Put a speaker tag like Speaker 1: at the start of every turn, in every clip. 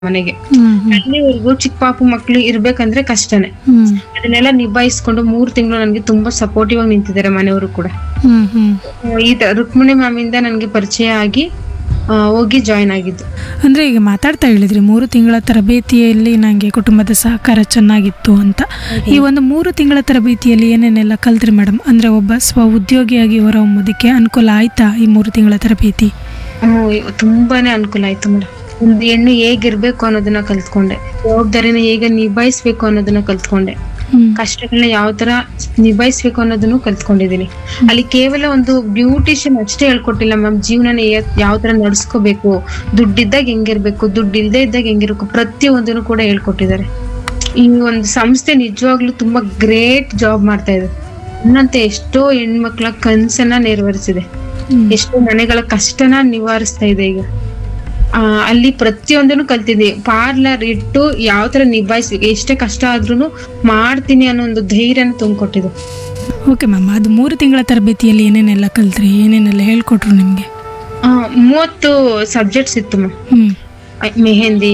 Speaker 1: ಮನೆಗೆ
Speaker 2: ಹ್ಮ್ ಹ್ಮ್
Speaker 1: ಅಲ್ಲಿವರೆಗೂ ಚಿಕ್ಕ ಪಾಪು ಮಕ್ಳು ಇರ್ಬೇಕಂದ್ರೆ ಕಷ್ಟನೇ
Speaker 2: ಹ್ಮ್
Speaker 1: ಅದನ್ನೆಲ್ಲ ನಿಭಾಯಿಸ್ಕೊಂಡು ಮೂರ್ ತಿಂಗಳು ನನ್ಗೆ ತುಂಬಾ ಸಪೋರ್ಟಿವ್ ಆಗಿ ನಿಂತಿದ್ದಾರೆ ಮನೆಯವರು ಕೂಡ
Speaker 2: ಹ್ಮ್ ಹ್ಮ್
Speaker 1: ಆ, ಈ ತರ ರುಕ್ಮಿಣಿ ಮ್ಯಾಮಿಂದ ನನ್ಗೆ ಪರಿಚಯ ಆಗಿ ಆ, ಹೋಗಿ ಜಾಯ್ನ್ ಆಗಿದ್ದು
Speaker 2: ಅಂದ್ರೆ ಈಗ ಮಾತಾಡ್ತಾ ಹೇಳಿದ್ರಿ ಮೂರು ತಿಂಗಳ ತರಬೇತಿಯಲ್ಲಿ ನಂಗೆ ಕುಟುಂಬದ ಸಹಕಾರ ಚೆನ್ನಾಗಿತ್ತು ಅಂತ ಈ ಒಂದು ಮೂರು ತಿಂಗಳ ತರಬೇತಿಯಲ್ಲಿ ಏನೇನೆಲ್ಲ ಕಲ್ತ್ರಿ ಮೇಡಮ್ ಅಂದ್ರೆ ಒಬ್ಬ ಸ್ವ ಉದ್ಯೋಗಿಯಾಗಿ ಹೊರಹೊಮ್ಮೋದಕ್ಕೆ ಅನುಕೂಲ ಆಯ್ತಾ ಈ ಮೂರು ತಿಂಗಳ ತರಬೇತಿ
Speaker 1: ಹ್ಮ್, ತುಂಬಾನೇ ಅನುಕೂಲ ಆಯ್ತು ಮೇಡಮ್ ಒಂದು ಹೆಣ್ಣು ಹೇಗಿರ್ಬೇಕು ಅನ್ನೋದನ್ನ ಕಲ್ತ್ಕೊಂಡೆ ಜವಾಬ್ದಾರಿನ ಹೇಗೆ ನಿಭಾಯಿಸ್ಬೇಕು ಅನ್ನೋದನ್ನ ಕಲ್ತ್ಕೊಂಡೆ
Speaker 2: ಹ್ಮ್
Speaker 1: ಕಷ್ಟಗಳನ್ನ ಯಾವ ತರ ನಿಭಾಯಿಸ್ಬೇಕು ಅನ್ನೋದನ್ನು ಕಲ್ತ್ಕೊಂಡಿದೀನಿ ಅಲ್ಲಿ ಕೇವಲ ಒಂದು ಬ್ಯೂಟಿಷಿಯನ್ ಅಷ್ಟೇ ಹೇಳ್ಕೊಟ್ಟಿಲ್ಲ ಮ್ಯಾಮ್ ಜೀವನನ ಯಾವ ತರ ನಡ್ಸ್ಕೋಬೇಕು ದುಡ್ಡಿದ್ದಾಗ ಹೆಂಗಿರ್ಬೇಕು ದುಡ್ಡು ಇಲ್ದೇ ಇದ್ದಾಗ ಹೆಂಗಿರ್ಬೇಕು ಪ್ರತಿಯೊಂದನ್ನು ಕೂಡ ಹೇಳ್ಕೊಟ್ಟಿದ್ದಾರೆ ಈ ಒಂದು ಸಂಸ್ಥೆ ನಿಜವಾಗ್ಲೂ ತುಂಬಾ ಗ್ರೇಟ್ ಜಾಬ್ ಮಾಡ್ತಾ ಇದೆ ನನ್ನಂತೆ ಎಷ್ಟೋ ಹೆಣ್ಮಕ್ಳ ಕನ್ಸನ್ನ ನೆರವೇರಿಸಿದೆ
Speaker 2: ಹ್ಮ್.
Speaker 1: ಎಷ್ಟೋ ಮನೆಗಳ ಕಷ್ಟನ ನಿವಾರಿಸ್ತಾ ಇದೆ ಈಗ ಆ, ಅಲ್ಲಿ ಪ್ರತಿಯೊಂದನ್ನು ಕಲ್ತಿದ್ದೆ ಪಾರ್ಲರ್ ಇಟ್ಟು ಯಾವ ತರ ನಿಭಾಯಿಸ್ಬೇಕು ಎಷ್ಟೇ ಕಷ್ಟ ಆದ್ರೂ ಮಾಡ್ತೀನಿ ಅನ್ನೋ ಒಂದು ಧೈರ್ಯನ ತುಂಬಿಕೊಟ್ಟಿದೆ
Speaker 2: ಓಕೆ ಮ್ಯಾಮ್ ಅದು ಮೂರು ತಿಂಗಳ ತರಬೇತಿಯಲ್ಲಿ ಏನೇನೆಲ್ಲ ಕಲ್ತ್ರಿ ಏನೇನೆಲ್ಲ ಹೇಳ್ಕೊಟ್ರು ನಿಮಗೆ
Speaker 1: ಮೂವತ್ತು ಸಬ್ಜೆಕ್ಟ್ಸ್ ಇತ್ತು ma'am
Speaker 2: hmm
Speaker 1: mehndi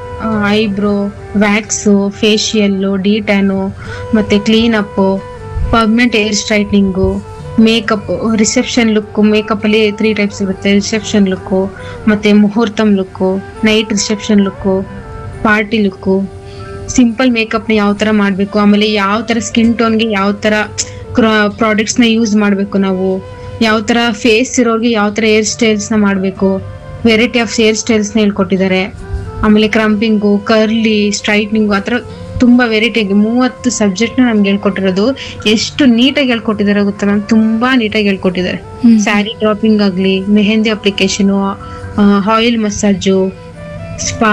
Speaker 1: eyebrow wax facial detan ಮತ್ತೆ clean up permanent hair straightening makeup reception look makeup ಅಲ್ಲಿ ತ್ರೀ ಟೈಪ್ಸ್ ಇರುತ್ತೆ ರಿಸೆಪ್ಷನ್ ಲುಕ್ಕು ಮತ್ತೆ ಮುಹೂರ್ತಮ್ look night reception look party look simple ಮೇಕಪ್ನ ಯಾವ ತರ ಮಾಡಬೇಕು ಆಮೇಲೆ ಯಾವ ತರ ಸ್ಕಿನ್ ಟೋನ್ಗೆ ಯಾವ ತರ ಪ್ರಾಡಕ್ಟ್ಸ್ನ ಯೂಸ್ ಮಾಡಬೇಕು ನಾವು ಯಾವ ತರ ಫೇಸ್ ಇರೋರಿಗೆ ಯಾವ ತರ ಹೇರ್ ಸ್ಟೈಲ್ಸ್ನ ಮಾಡಬೇಕು ವೆರೈಟಿ ಆಫ್ ಹೇರ್ ಸ್ಟೈಲ್ಸ್ನ ಹೇಳ್ಕೊಟ್ಟಿದ್ದಾರೆ ಆಮೇಲೆ ಕ್ರಂಪಿಂಗು ಕರ್ಲಿ ಸ್ಟ್ರೈಟ್ನಿಂಗು ಆ ಥರ ತುಂಬ ವೆರೈಟಿಯಾಗಿ ಮೂವತ್ತು ಸಬ್ಜೆಕ್ಟ್ನ ನಮ್ಗೆ ಹೇಳ್ಕೊಟ್ಟಿರೋದು ಎಷ್ಟು ನೀಟಾಗಿ ಹೇಳ್ಕೊಟ್ಟಿದ್ದಾರೆ ಗೊತ್ತಾ ಮ್ಯಾಮ್ ತುಂಬಾ ನೀಟಾಗಿ ಹೇಳ್ಕೊಟ್ಟಿದ್ದಾರೆ
Speaker 2: ಹ್ಮ್.
Speaker 1: ಸ್ಯಾರಿ ಡ್ರಾಪಿಂಗ್ ಆಗಲಿ mehndi application oil massage spa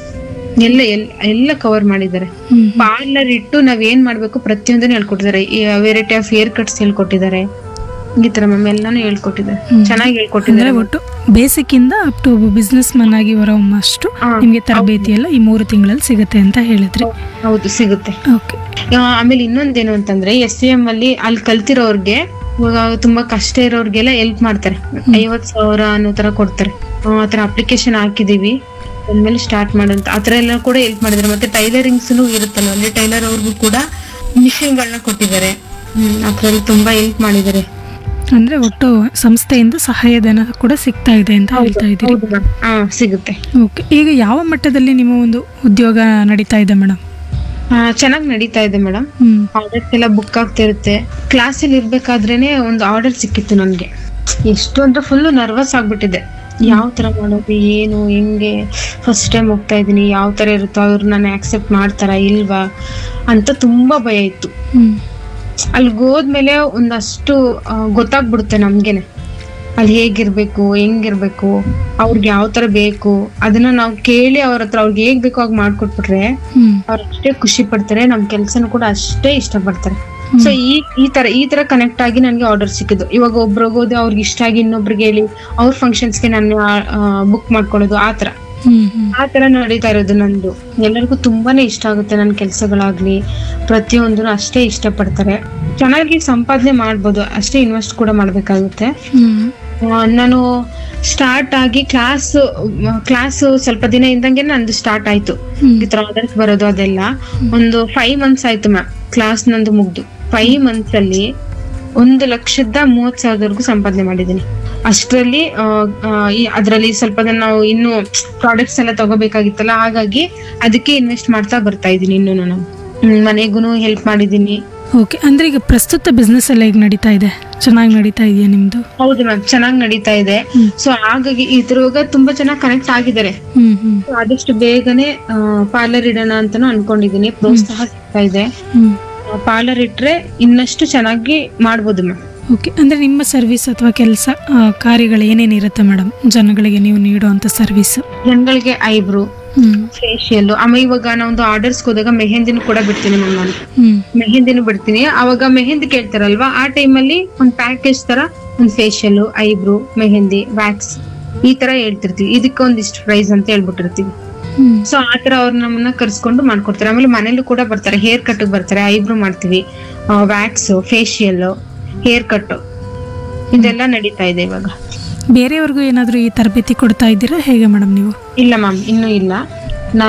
Speaker 1: ಎಲ್ಲ ಎಲ್ಲ ಎಲ್ಲ ಕವರ್ ಮಾಡಿದ್ದಾರೆ
Speaker 2: ಹ್ಮ್
Speaker 1: ಪಾರ್ಲರ್ ಇಟ್ಟು ನಾವ್ ಏನ್ ಮಾಡ್ಬೇಕು ಪ್ರತಿಯೊಂದನ್ನು ಹೇಳ್ಕೊಟ್ಟಿದ್ದಾರೆ ವೆರೈಟಿ ಆಫ್ ಹೇರ್ ಕಟ್ಸ್ ಹೇಳ್ಕೊಟ್ಟಿದ್ದಾರೆ ಈ ತರ ಮ್ಯಾಮ್ ಎಲ್ಲಾನು ಹೇಳ್ಕೊಟ್ಟಿದ್ದಾರೆ
Speaker 2: ಹ್ಮ್.
Speaker 1: ಚೆನ್ನಾಗಿ
Speaker 2: ಅಂದ್ರೆ
Speaker 1: ಹೇಳ್ಕೊಟ್ಟಿದ್ದಾರೆ
Speaker 2: ಒಟ್ಟು ಬೇಸಿಕ್ ಇಂದ ಅಪ್ ಟು ಒಬ್ಬ ಬಿಸ್ನೆಸ್ ಮನ್ ಆಗಿ ಹೊರಹೊಮ್ಮಷ್ಟು
Speaker 1: ಹಾ,
Speaker 2: ನಿಮಗೆ ತರಬೇತಿ ಎಲ್ಲ ಈ ಮೂರು ತಿಂಗಳಲ್ಲಿ ಸಿಗುತ್ತೆ ಅಂತ ಹೇಳಿದ್ರಿ
Speaker 1: ಹೌದು ಸಿಗುತ್ತೆ
Speaker 2: ಓಕೆ
Speaker 1: ಆ, ಆಮೇಲೆ ಇನ್ನೊಂದೇನು ಅಂತಂದ್ರೆ ಎಸ್ ಸಿ ಎಂ ಅಲ್ಲಿ ಅಲ್ಲಿ ಕಲ್ತಿರೋರ್ಗೆ ಇವಾಗ ತುಂಬಾ ಕಷ್ಟ ಇರೋರ್ಗೆಲ್ಲ ಹೆಲ್ಪ್ ಮಾಡ್ತಾರೆ ಐವತ್ ಸಾವಿರ ಅನ್ನೋ ತರ ಕೊಡ್ತಾರೆ ಆ, ಆ ತರ ಅಪ್ಲಿಕೇಶನ್ ಹಾಕಿದೀವಿ ಅಂದ್ಮೇಲೆ ಸ್ಟಾರ್ಟ್ ಮಾಡಂತ ಆ ತರ ಎಲ್ಲ ಕೂಡ ಹೆಲ್ಪ್ ಮಾಡಿದ್ದಾರೆ ಮತ್ತೆ ಟೈಲರಿಂಗ್ಸ್ ಇರುತ್ತಲ್ಲ ಅಲ್ಲಿ ಟೈಲರ್ ಅವ್ರಿಗೂ ಕೂಡ ಮಿಷಿನ್ಗಳನ್ನ ಕೊಟ್ಟಿದ್ದಾರೆ ಹ್ಮ್ ಅದ್ರಲ್ಲಿ ತುಂಬಾ ಹೆಲ್ಪ್ ಮಾಡಿದ್ದಾರೆ
Speaker 2: ಅಂದ್ರೆ ಒಟ್ಟು ಸಂಸ್ಥೆಯಿಂದ ಸಹಾಯಧನ ಕೂಡ ಸಿಗ್ತಾ ಇದೆ ಅಂತ ಹೇಳ್ತಾ ಇದ್ದೀರಿ
Speaker 1: ಹೌದು ma'am. ಹಾ ಸಿಗುತ್ತೆ
Speaker 2: ಓಕೆ ಈಗ ಯಾವ ಮಟ್ಟದಲ್ಲಿ ನಿಮ್ಮ ಒಂದು ಉದ್ಯೋಗ ನಡೀತಾ ಇದೆ ಮೇಡಮ್
Speaker 1: ಚೆನ್ನಾಗಿ ನಡೀತಾ ಇದೆ ಮೇಡಮ್
Speaker 2: ಹ್ಮ್
Speaker 1: ಆರ್ಡರ್ಸ್ ಎಲ್ಲ ಬುಕ್ ಆಗ್ತಿರುತ್ತೆ ಕ್ಲಾಸಲ್ಲಿ ಇರ್ಬೇಕಾದ್ರೇನೆ ಒಂದು ಆರ್ಡರ್ ಸಿಕ್ಕಿತ್ತು ನನಗೆ ಎಷ್ಟು ಅಂದ್ರೆ ಫುಲ್ ನರ್ವಸ್ ಆಗ್ಬಿಟ್ಟಿದೆ ಯಾವ ತರ ಮಾಡೋದು ಏನು ಹೆಂಗೆ ಫಸ್ಟ್ ಟೈಮ್ ಹೋಗ್ತಾ ಇದೀನಿ ಯಾವ ತರ ಇರುತ್ತೋ ಅವ್ರು ನಾನು ಆಕ್ಸೆಪ್ಟ್ ಮಾಡ್ತಾರಾ ಇಲ್ವಾ ಅಂತ ತುಂಬಾ ಭಯ ಇತ್ತು
Speaker 2: ಹ್ಮ್
Speaker 1: ಅಲ್ಲಿ ಹೋದ್ಮೇಲೆ ಒಂದಷ್ಟು ಆ, ಗೊತ್ತಾಗ್ಬಿಡುತ್ತೆ ನಮ್ಗೆನೆ ಅಲ್ಲಿ ಹೇಗಿರ್ಬೇಕು ಹೆಂಗಿರ್ಬೇಕು ಅವ್ರಿಗೆ ಯಾವ ತರ ಬೇಕು ಅದನ್ನ ನಾವು ಕೇಳಿ ಅವ್ರ ಹತ್ರ ಅವ್ರಿಗೆ ಹೇಗ್ ಬೇಕೋ ಹಾಗೆ ಮಾಡ್ಕೊಟ್ಬಿಟ್ರೆ
Speaker 2: ಹ್ಮ್
Speaker 1: ಅವ್ರು ಅಷ್ಟೇ ಖುಷಿ ಪಡ್ತಾರೆ ನಮ್ ಕೆಲ್ಸನೂ ಕೂಡ ಅಷ್ಟೇ ಇಷ್ಟಪಡ್ತಾರೆ ಸೊ ಈ ಈ ತರ ಈ ತರ ಕನೆಕ್ಟ್ ಆಗಿ ನನ್ಗೆ ಆರ್ಡರ್ ಸಿಕ್ಕಿದ್ದು ಇವಾಗ ಒಬ್ರಿಗೆ ಹೋದ್ರೆ ಅವ್ರಿಗೆ ಇಷ್ಟ ಆಗಿ ಇನ್ನೊಬ್ರಿಗೆ ಹೇಳಿ ಅವ್ರ ಫಂಕ್ಷನ್ಸ್ಗೆ ನಾನು ಬುಕ್ ಮಾಡ್ಕೊಳ್ಳೋದು ಆ ತರ
Speaker 2: ಹ್ಮ್ ಹ್ಮ್
Speaker 1: ಆ ತರ ನಡೀತಾ ಇರೋದು ನಂದು ಎಲ್ಲರಿಗೂ ತುಂಬಾನೇ ಇಷ್ಟ ಆಗುತ್ತೆ ನನ್ನ ಕೆಲ್ಸಗಳಾಗ್ಲಿ ಪ್ರತಿಯೊಂದನ್ನು ಅಷ್ಟೇ ಇಷ್ಟಪಡ್ತಾರೆ ಚೆನ್ನಾಗಿ ಸಂಪಾದನೆ ಮಾಡ್ಬೋದು ಅಷ್ಟೇ ಇನ್ವೆಸ್ಟ್ ಕೂಡ ಮಾಡ್ಬೇಕಾಗುತ್ತೆ
Speaker 2: ಹ್ಮ್
Speaker 1: ಆ, ನಾನು ಸ್ಟಾರ್ಟ್ ಆಗಿ ಕ್ಲಾಸ್ ಕ್ಲಾಸ್ ಸ್ವಲ್ಪ ದಿನ ಇದ್ದಂಗೆ ನಂದು ಸ್ಟಾರ್ಟ್ ಆಯ್ತು
Speaker 2: ಹ್ಮ್.
Speaker 1: ಈ ತರ ಆರ್ಡರ್ಸ್ ಬರೋದು ಅದೆಲ್ಲ ಒಂದು ಫೈವ್ ಮಂತ್ಸ್ ಆಯ್ತು ಮ್ಯಾಮ್ ಕ್ಲಾಸ್ ನಂದು ಮುಗ್ದು ಫೈವ್ ಮಂತ್ಸ್ ಅಲ್ಲಿ ಒಂದು ಲಕ್ಷದ ಮೂವತ್ ಸಾವಿರದವರೆಗೂ ಸಂಪಾದನೆ ಮಾಡಿದ್ದೀನಿ ಅಷ್ಟರಲ್ಲಿ ಅದರಲ್ಲಿ ಸ್ವಲ್ಪ ದಿನ ನಾವು ಇನ್ನು ಪ್ರಾಡಕ್ಟ್ಸ್ ಎಲ್ಲ ತಗೋಬೇಕಾಗಿತ್ತಲ್ಲ ಹಾಗಾಗಿ ಅದಕ್ಕೆ ಇನ್ವೆಸ್ಟ್ ಮಾಡ್ತಾ ಬರ್ತಾ ಇದ್ದೀನಿ ಇನ್ನು ನಾನು ಹ್ಮ್, ಮನೆಗೂ ಹೆಲ್ಪ್ ಮಾಡಿದ್ದೀನಿ
Speaker 2: ಓಕೆ ಅಂದ್ರೆ ಈಗ ಪ್ರಸ್ತುತ ಬಿಸ್ನೆಸ್ ಎಲ್ಲ ಈಗ ನಡೀತಾ ಇದೆ ಚೆನ್ನಾಗಿ ನಡೀತಾ ಇದೆಯಾ ನಿಮ್ದು
Speaker 1: ಹೌದು ಮ್ಯಾಮ್ ಚೆನ್ನಾಗಿ ನಡೀತಾ ಇದೆ
Speaker 2: ಹ್ಮ್.
Speaker 1: ಸೊ ಹಾಗಾಗಿ ಇದ್ರೊಳಗ ತುಂಬಾ ಚೆನ್ನಾಗಿ ಕನೆಕ್ಟ್ ಆಗಿದ್ದಾರೆ
Speaker 2: ಹ್ಮ್ ಹ್ಮ್
Speaker 1: So, ಆದಷ್ಟು ಬೇಗನೆ ಪಾರ್ಲರ್ ಇಡೋಣ ಅಂತಾನು ಅನ್ಕೊಂಡಿದೀನಿ ಪ್ರೋತ್ಸಾಹ ಸಿಗ್ತಾ ಇದೆ
Speaker 2: ಹ್ಮ್
Speaker 1: ಪಾರ್ಲರ್ ಇಟ್ರೆ ಇನ್ನಷ್ಟು ಚೆನ್ನಾಗಿ ಮಾಡ್ಬೋದು ಮ್ಯಾಮ್
Speaker 2: ಓಕೆ ಅಂದ್ರೆ ನಿಮ್ಮ ಸರ್ವಿಸ್ ಅಥವಾ ಕೆಲಸ ಕಾರ್ಯಗಳು ಏನೇನಿರುತ್ತೆ ಮೇಡಮ್ ಜನಗಳಿಗೆ ನೀವು ನೀಡುವಂತ ಸರ್ವಿಸ್
Speaker 1: ಜನಗಳಿಗೆ ಐಬ್ರೋ
Speaker 2: ಹ್ಮ್
Speaker 1: ಫೇಶಿಯಲ್ ಆಮೇಲೆ ಇವಾಗ ನಾವೊಂದು ಆರ್ಡರ್ಸ್ ಹೋದಾಗ ಮೆಹಂದಿನೂ ಕೂಡ ಬಿಡ್ತೀನಿ ಮ್ಯಾಮ್ ನಾನು
Speaker 2: ಹ್ಮ್
Speaker 1: ಮೆಹಂದಿನೂ ಬಿಡ್ತೀನಿ ಅವಾಗ ಮೆಹಂದಿ ಕೇಳ್ತಾರಲ್ವಾ ಆ ಟೈಮಲ್ಲಿ ಒಂದು ಪ್ಯಾಕೇಜ್ ತರ ಒಂದು ಫೇಶಿಯಲ್ ಐಬ್ರೋ ಮೆಹಂದಿ ವ್ಯಾಕ್ಸ್ ಈ ತರ ಹೇಳ್ತಿರ್ತೀವಿ ಇದಕ್ಕೆ ಒಂದಿಷ್ಟು ಪ್ರೈಸ್ ಅಂತ ಹೇಳ್ಬಿಟ್ಟಿರ್ತೀವಿ
Speaker 2: ಹ್ಮ್
Speaker 1: ಸೊ ಆ ತರ ಅವ್ರು ನಮ್ಮನ್ನ ಕರ್ಸ್ಕೊಂಡು ಮಾಡ್ಕೊಡ್ತಾರೆ ಆಮೇಲೆ ಮನೇಲೂ ಕೂಡ ಬರ್ತಾರೆ ಹೇರ್ ಕಟ್ ಬರ್ತಾರೆ ಐಬ್ರೋ ಮಾಡ್ತೀವಿ ವ್ಯಾಕ್ಸ್ ಫೇಶಿಯಲ್ ಹೇರ್ ಕಟ್ ಇದೆಲ್ಲ ನಡೀತಾ ಇದೆ ಇವಾಗ
Speaker 2: ಬೇರೆಯವ್ರಿಗೂ ಏನಾದರೂ ಈ ತರಬೇತಿ ಕೊಡ್ತಾ ಇದ್ದೀರಾ ಹೇಗೆ ಮೇಡಮ್ ನೀವು
Speaker 1: ಇಲ್ಲ ಮ್ಯಾಮ್ ಇನ್ನೂ ಇಲ್ಲ